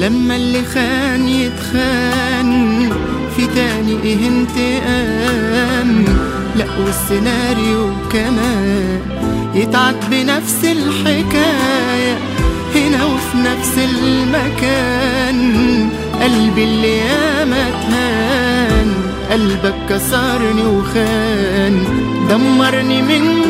لما اللي خان يتخان في تاني ايه انتقام لا والسيناريو كمان يتعد بنفس الحكاية هنا وفي نفس المكان قلبي اللي ياما اتهان قلبك كسرني وخان دمرني من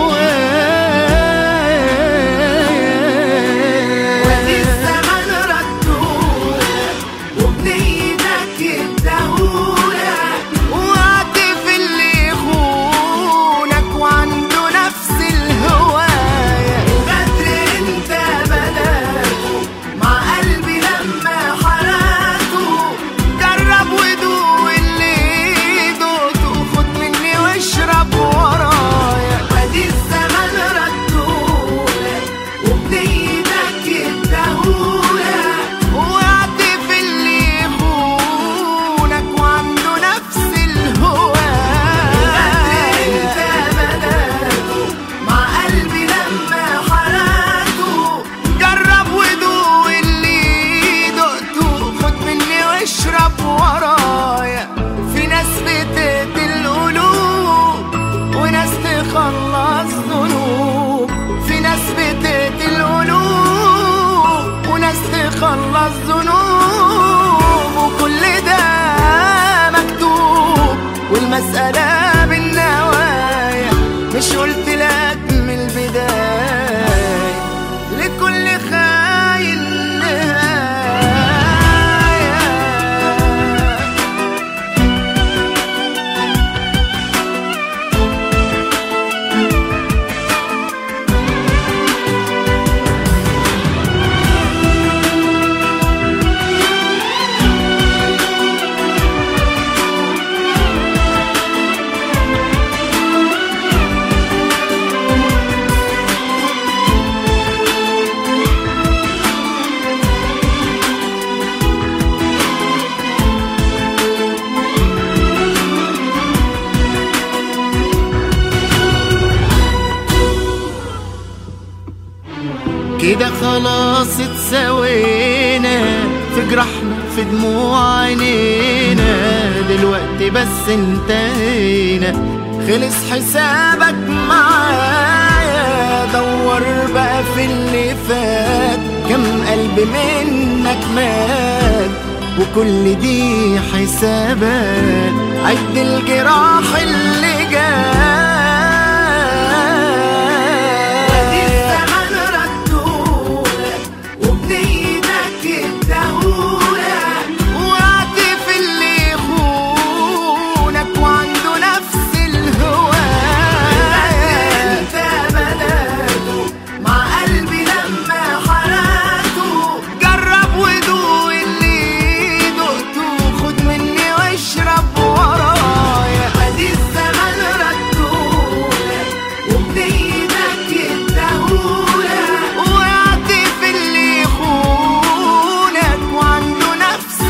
جوايا الزمن ردولك وبنيتك اداهولك وعاطف اللي يخونك وعنده نفس الهواية الغدر انت بداته مع قلبي لما حرقته جرب ودوق اللي دوقته خد مني واشرب ورايا وادي الزمن ردولك وبنيتك اداهولك وعاطف اللي يخونك وعنده نفس الهواية انت بداته مع قلبي لما حرقته جرب ودوق اللي دقته خد مني واشرب ورايا في ناس بتقتل قلوب وناس تخلص ذنوب في ناس بتقتل قلوب وناس تخلص ذنوب وكل ده مكتوب والمسألة بالنوايا مش قلت لك من البداية لكل خاين نهاية كده خلاص اتسوينا في جرحنا في دموع عينينا دلوقتي بس انتهينا خلص حسابك معايا دور بقى في اللي فات كم قلب منك مات وكل دي حسابات عد الجراح اللي وادي جاي الزمن ردولك وبنيتك اداهولك وعاطف اللي يخونك وعنده نفس الهواية انت بداته مع قلبي لما حرقته جرب ودوق اللي دقته خد مني واشرب ورايا وادي الزمن ردولك وبنيتك اداهولك وعاطف اللي يخونك وعنده نفس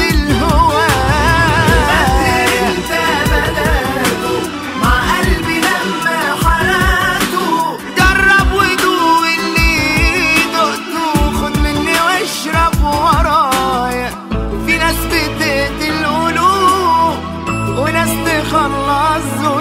الهواية انت بداته مع قلبي لما حرقته جرب ودوق اللي دقته خد مني واشرب ورايا في ناس بتقتل قلوب وناس تخلص ذنوب